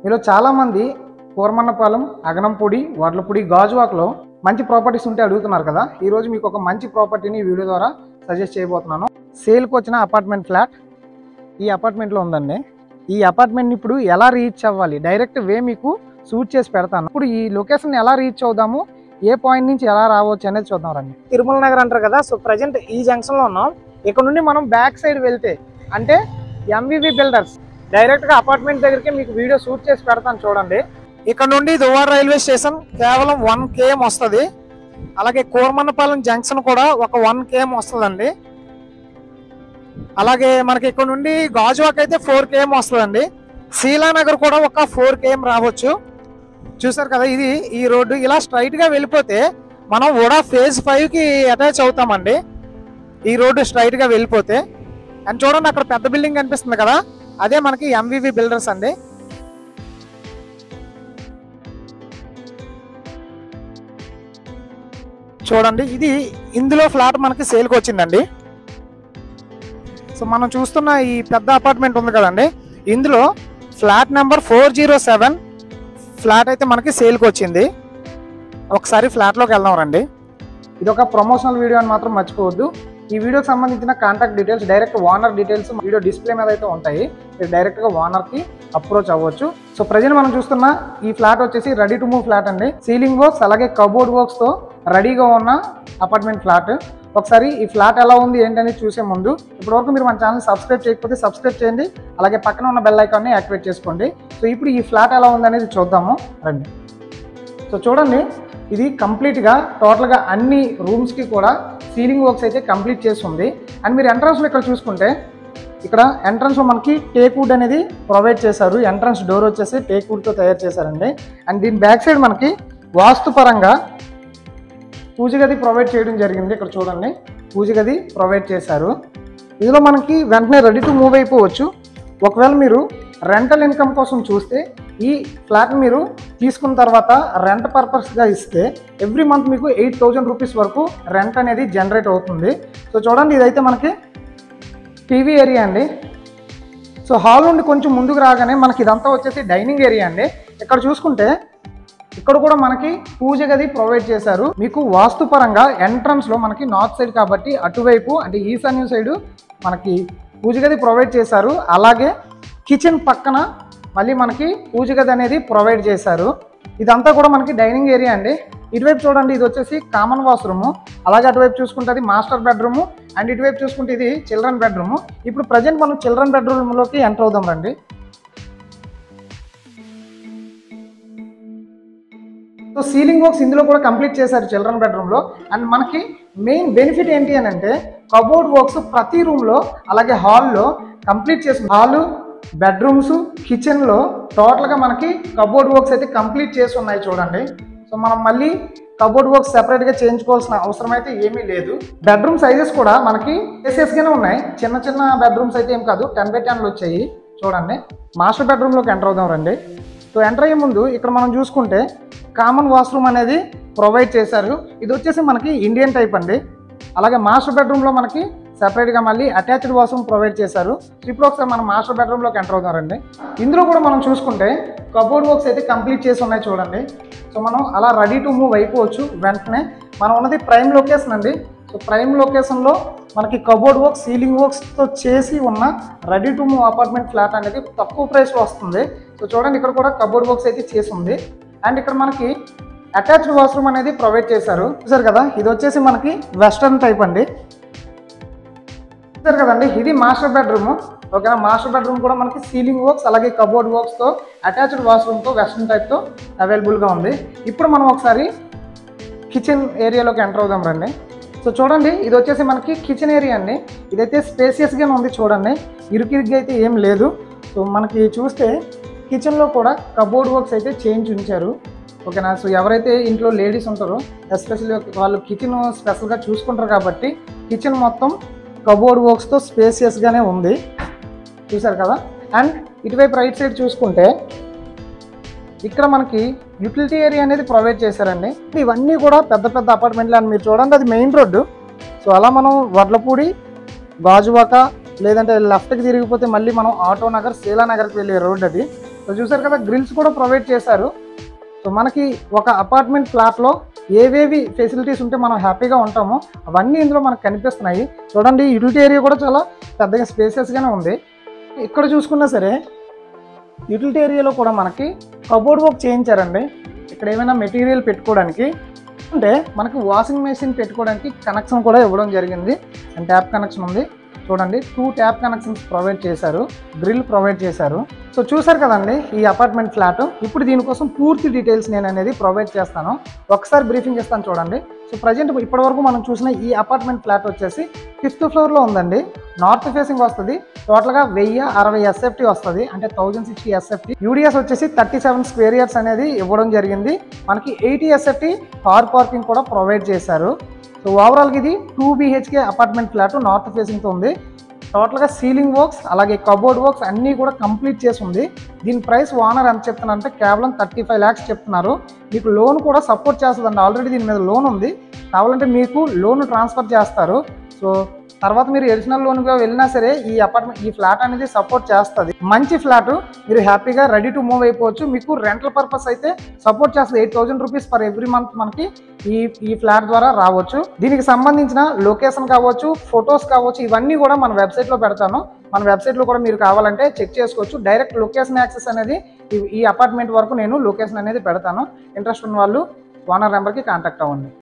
మీలో చాలామంది కూరమన్నపాలెం అగనంపొడి వడ్లపొడి గాజువాకలో మంచి ప్రాపర్టీస్ ఉంటే అడుగుతున్నారు కదా ఈరోజు మీకు ఒక మంచి ప్రాపర్టీని ఈ వీడియో ద్వారా సజెస్ట్ చేయబోతున్నాను సేల్కి వచ్చిన అపార్ట్మెంట్ ఫ్లాట్ ఈ అపార్ట్మెంట్లో ఉందండి ఈ అపార్ట్మెంట్ని ఇప్పుడు ఎలా రీచ్ అవ్వాలి డైరెక్ట్ వే మీకు సూట్ చేసి పెడతాను ఇప్పుడు ఈ లొకేషన్ ఎలా రీచ్ అవుదాము ఏ పాయింట్ నుంచి ఎలా రావచ్చు అనేది చూద్దాం రండి తిరుమల నగర్ అంటారు కదా సో ప్రజెంట్ ఈ జంక్షన్లో ఉన్నాం ఇక్కడ నుండి మనం బ్యాక్ సైడ్ వెళ్తే అంటే ఎంవివి బిల్డర్స్ డైరెక్ట్గా అపార్ట్మెంట్ దగ్గరికి మీకు వీడియో షూట్ చేసి పెడతాను చూడండి ఇక్కడ నుండి దువ్వాడ రైల్వే స్టేషన్ కేవలం వన్ కేఎం వస్తుంది అలాగే కోరమన్నపాలెం జంక్షన్ కూడా ఒక వన్ కేఎం వస్తుందండి అలాగే మనకి ఇక్కడ నుండి గాజువాక్ అయితే ఫోర్ కేఎం వస్తుందండి శీలానగర్ కూడా ఒక ఫోర్ కేఎం రావచ్చు చూసారు కదా ఇది ఈ రోడ్డు ఇలా స్ట్రైట్ గా వెళ్ళిపోతే మనం కూడా ఫేజ్ ఫైవ్ కి అటాచ్ అవుతామండి ఈ రోడ్డు స్ట్రైట్ గా వెళ్ళిపోతే అండ్ చూడండి అక్కడ పెద్ద బిల్డింగ్ కనిపిస్తుంది కదా అదే మనకి ఎంవివి బిల్డర్స్ అండి చూడండి ఇది ఇందులో ఫ్లాట్ మనకి సేల్కి వచ్చిందండి సో మనం చూస్తున్న ఈ పెద్ద అపార్ట్మెంట్ ఉంది కదండి ఇందులో flat number four zero seven flat అయితే మనకి సేల్కి వచ్చింది ఒకసారి ఫ్లాట్లోకి వెళ్దాం రండి ఇది ఒక ప్రమోషనల్ వీడియో అని మాత్రం మర్చిపోవద్దు ఈ వీడియోకి సంబంధించిన contact details direct owner details video display మీద అయితే ఉంటాయి మీరు డైరెక్ట్గా ఓనర్కి అప్రోచ్ అవ్వచ్చు సో ప్రజెంట్ మనం చూస్తున్న ఈ ఫ్లాట్ వచ్చేసి రెడీ టు మూవ్ ఫ్లాట్ అండి సీలింగ్ వర్క్స్ అలాగే కబోర్డ్ వర్క్స్తో రెడీగా ఉన్న అపార్ట్మెంట్ ఫ్లాట్ ఒకసారి ఈ ఫ్లాట్ ఎలా ఉంది ఏంటనేది చూసే ముందు ఇప్పటివరకు మీరు మన ఛానల్ సబ్స్క్రైబ్ చేయకపోతే సబ్స్క్రైబ్ చేయండి అలాగే పక్కన ఉన్న బెల్ ఐకాన్ని యాక్టివేట్ చేసుకోండి సో ఇప్పుడు ఈ ఫ్లాట్ ఎలా ఉంది అనేది చూద్దాము రండి సో చూడండి ఇది కంప్లీట్గా టోటల్గా అన్ని రూమ్స్కి కూడా సీలింగ్ వర్క్స్ అయితే కంప్లీట్ చేసి ఉంది అండ్ మీరు ఎంట్రన్స్లో ఇక్కడ చూసుకుంటే ఇక్కడ ఎంట్రన్స్లో మనకి టేక్ వుడ్ అనేది ప్రొవైడ్ చేశారు ఎంట్రన్స్ డోర్ వచ్చేసి టేక్ వుడ్తో తయారు చేశారండి అండ్ దీని బ్యాక్ సైడ్ మనకి వాస్తుపరంగా పూజ గది ప్రొవైడ్ చేయడం జరిగింది ఇక్కడ చూడండి పూజ గది ప్రొవైడ్ చేశారు ఇందులో మనకి వెంటనే రెడీ టు మూవ్ అయిపోవచ్చు ఒకవేళ మీరు రెంటల్ ఇన్కమ్ కోసం చూస్తే ఈ ఫ్లాట్ మీరు తీసుకున్న తర్వాత రెంట్ పర్పస్గా ఇస్తే ఎవ్రీ మంత్ మీకు ఎయిట్ థౌజండ్ రూపీస్ వరకు రెంట్ అనేది జనరేట్ అవుతుంది సో చూడండి ఇదైతే మనకి టీవీ ఏరియా అండి సో హాల్ నుండి కొంచెం ముందుకు రాగానే మనకి ఇదంతా వచ్చేసి డైనింగ్ ఏరియా అండి ఇక్కడ చూసుకుంటే ఇక్కడ కూడా మనకి పూజ గది ప్రొవైడ్ చేశారు మీకు వాస్తుపరంగా ఎంట్రన్స్ లో మనకి నార్త్ సైడ్ కాబట్టి అటువైపు అంటే ఈశాన్యం సైడ్ మనకి పూజ గది ప్రొవైడ్ చేశారు అలాగే కిచెన్ పక్కన మళ్ళీ మనకి పూజ గది అనేది ప్రొవైడ్ చేశారు ఇదంతా కూడా మనకి డైనింగ్ ఏరియా అండి ఇటువైపు చూడండి ఇది వచ్చేసి కామన్ వాష్రూమ్ అలాగే అటువైపు చూసుకుంటే అది మాస్టర్ బెడ్రూమ్ అండ్ ఇటువైపు చూసుకుంటే ఇది చిల్డ్రన్ బెడ్రూమ్ ఇప్పుడు ప్రజెంట్ మనం చిల్డ్రన్ బెడ్రూమ్లోకి ఎంటర్ అవుదాం రండి సో సీలింగ్ వర్క్స్ ఇందులో కూడా కంప్లీట్ చేశారు చిల్డ్రన్ బెడ్రూమ్లో అండ్ మనకి మెయిన్ బెనిఫిట్ ఏంటి అని అంటే కబోర్డ్ వర్క్స్ ప్రతి రూమ్లో అలాగే హాల్లో కంప్లీట్ చేసి హాలు బెడ్రూమ్స్ కిచెన్లో టోటల్గా మనకి కబోర్డ్ వర్క్స్ అయితే కంప్లీట్ చేసి ఉన్నాయి చూడండి సో మనం మళ్ళీ కబోర్డ్ వర్క్స్ సెపరేట్గా చేయించుకోవాల్సిన అవసరం అయితే ఏమీ లేదు బెడ్రూమ్ సైజెస్ కూడా మనకి గానే ఉన్నాయి చిన్న చిన్న బెడ్రూమ్స్ అయితే ఏం కాదు టెన్ బై టెన్లు వచ్చాయి చూడండి మాస్టర్ బెడ్రూమ్లోకి ఎంటర్ అవుదాం రండి సో ఎంటర్ అయ్యే ముందు ఇక్కడ మనం చూసుకుంటే కామన్ వాష్రూమ్ అనేది ప్రొవైడ్ చేశారు ఇది వచ్చేసి మనకి ఇండియన్ టైప్ అండి అలాగే మాస్టర్ బెడ్రూమ్లో మనకి సెపరేట్గా మళ్ళీ అటాచ్డ్ వాష్రూమ్ ప్రొవైడ్ చేశారు ఇప్పుడు ఒకసారి మనం మాస్టర్ బెడ్రూమ్లోకి ఎంటర్ అవుతారండి ఇందులో కూడా మనం చూసుకుంటే కబోర్డ్ వర్క్స్ అయితే కంప్లీట్ చేసి ఉన్నాయి చూడండి సో మనం అలా రెడీ టు మూవ్ అయిపోవచ్చు వెంటనే మనం ఉన్నది ప్రైమ్ లొకేషన్ అండి సో ప్రైమ్ లొకేషన్లో మనకి కబోర్డ్ వర్క్ సీలింగ్ వర్క్స్తో చేసి ఉన్న ready to move apartment flat అనేది తక్కువ ప్రైస్లో వస్తుంది సో చూడండి ఇక్కడ కూడా కబోర్డ్ వర్క్స్ అయితే చేసి ఉంది అండ్ ఇక్కడ మనకి అటాచ్డ్ వాష్రూమ్ అనేది ప్రొవైడ్ చేశారు చూసారు కదా ఇది వచ్చేసి మనకి వెస్టర్న్ టైప్ అండి చూసారు కదండి ఇది మాస్టర్ బెడ్రూమ్ ఓకేనా మాస్టర్ బెడ్రూమ్ కూడా మనకి సీలింగ్ వర్క్స్ అలాగే కబోర్డ్ వర్క్స్తో అటాచ్డ్ వాష్రూమ్తో వెస్టర్న్ టైప్తో అవైలబుల్గా ఉంది ఇప్పుడు మనం ఒకసారి కిచెన్ ఏరియాలోకి ఎంటర్ అవుదాం రండి సో చూడండి ఇది వచ్చేసి మనకి కిచెన్ ఏరియా అండి ఇదైతే స్పేసియస్గానే ఉంది చూడండి ఇరుకిరిగ్గా అయితే ఏం లేదు సో మనకి చూస్తే కిచెన్లో కూడా కబోర్డ్ వర్క్స్ అయితే చేంజ్ ఉంచారు ఓకేనా సో ఎవరైతే ఇంట్లో లేడీస్ ఉంటారో ఎస్పెషల్లీ వాళ్ళు కిచెన్ స్పెషల్గా చూసుకుంటారు కాబట్టి కిచెన్ మొత్తం కబోర్డ్ వర్క్స్తో స్పేసియస్గానే ఉంది చూసారు కదా అండ్ ఇటువైపు రైట్ సైడ్ చూసుకుంటే ఇక్కడ మనకి యూటిలిటీ ఏరియా అనేది ప్రొవైడ్ చేశారండి ఇవన్నీ కూడా పెద్ద పెద్ద అపార్ట్మెంట్లు అని మీరు చూడండి అది మెయిన్ రోడ్డు సో అలా మనం వడ్లపూడి గాజువాక లేదంటే లెఫ్ట్కి తిరిగిపోతే మళ్ళీ మనం ఆటో నగర్ శీలానగర్కి వెళ్ళే రోడ్ అది సో చూసారు కదా గ్రిల్స్ కూడా ప్రొవైడ్ చేశారు సో మనకి ఒక అపార్ట్మెంట్ ఫ్లాట్లో ఏవేవి ఫెసిలిటీస్ ఉంటే మనం హ్యాపీగా ఉంటామో అవన్నీ ఇందులో మనకు కనిపిస్తున్నాయి చూడండి యూటిలిటీ ఏరియా కూడా చాలా పెద్దగా స్పేసెస్గానే ఉంది ఇక్కడ చూసుకున్నా సరే యూటిలిటీ ఏరియాలో కూడా మనకి కబోర్డ్ వర్క్ చేయించారండి ఇక్కడ ఏమైనా మెటీరియల్ పెట్టుకోవడానికి అంటే మనకి వాషింగ్ మెషిన్ పెట్టుకోవడానికి కనెక్షన్ కూడా ఇవ్వడం జరిగింది అండ్ ట్యాప్ కనెక్షన్ ఉంది చూడండి టూ ట్యాప్ కనెక్షన్స్ ప్రొవైడ్ చేశారు గ్రిల్ ప్రొవైడ్ చేశారు సో చూసారు కదండి ఈ అపార్ట్మెంట్ ఫ్లాట్ ఇప్పుడు దీనికోసం పూర్తి డీటెయిల్స్ నేను అనేది ప్రొవైడ్ చేస్తాను ఒకసారి బ్రీఫింగ్ ఇస్తాను చూడండి సో ప్రజెంట్ ఇప్పటివరకు మనం చూసిన ఈ అపార్ట్మెంట్ ఫ్లాట్ వచ్చేసి ఫిఫ్త్ ఫ్లోర్లో ఉందండి నార్త్ ఫేసింగ్ వస్తుంది టోటల్గా వెయ్యి అరవై ఎస్ఎఫ్టీ వస్తుంది అంటే థౌజండ్ సిక్స్టీ ఎస్ఎఫ్టీ యూడిఎస్ వచ్చేసి థర్టీ సెవెన్ స్క్వేర్ ఇయర్స్ అనేది ఇవ్వడం జరిగింది మనకి ఎయిటీ ఎస్ఎఫ్టీ కార్ పార్కింగ్ కూడా ప్రొవైడ్ చేశారు సో ఓవరాల్గా ఇది two BHK apartment flat north ఫేసింగ్తో ఉంది టోటల్గా సీలింగ్ వర్క్స్ అలాగే కబోర్డ్ వర్క్స్ అన్నీ కూడా కంప్లీట్ చేసి ఉంది దీని ప్రైస్ ఓనర్ ఎంత చెప్తున్నారంటే కేవలం థర్టీ ఫైవ్ ల్యాక్స్ చెప్తున్నారు మీకు లోన్ కూడా సపోర్ట్ చేస్తుందండి ఆల్రెడీ దీని మీద లోన్ ఉంది కావాలంటే మీకు లోన్ ట్రాన్స్ఫర్ చేస్తారు సో తర్వాత మీరు ఎడిషనల్ లోన్గా వెళ్ళినా సరే ఈ అపార్ట్మెంట్ ఈ ఫ్లాట్ అనేది సపోర్ట్ చేస్తుంది మంచి ఫ్లాట్ మీరు హ్యాపీగా రెడీ టు మూవ్ అయిపోవచ్చు మీకు రెంటల్ పర్పస్ అయితే సపోర్ట్ చేస్తుంది eight thousand rupees per every month మనకి ఈ ఈ ఫ్లాట్ ద్వారా రావచ్చు దీనికి సంబంధించిన లొకేషన్ కావచ్చు ఫొటోస్ కావచ్చు ఇవన్నీ కూడా మన వెబ్సైట్లో పెడతాను మన వెబ్సైట్లో కూడా మీరు కావాలంటే చెక్ చేసుకోవచ్చు డైరెక్ట్ లొకేషన్ యాక్సెస్ అనేది ఈ- ఈ అపార్ట్మెంట్ వరకు నేను లొకేషన్ అనేది పెడతాను ఇంట్రెస్ట్ ఉన్న వాళ్ళు ఓనర్ నెంబర్కి కాంటాక్ట్ అవ్వండి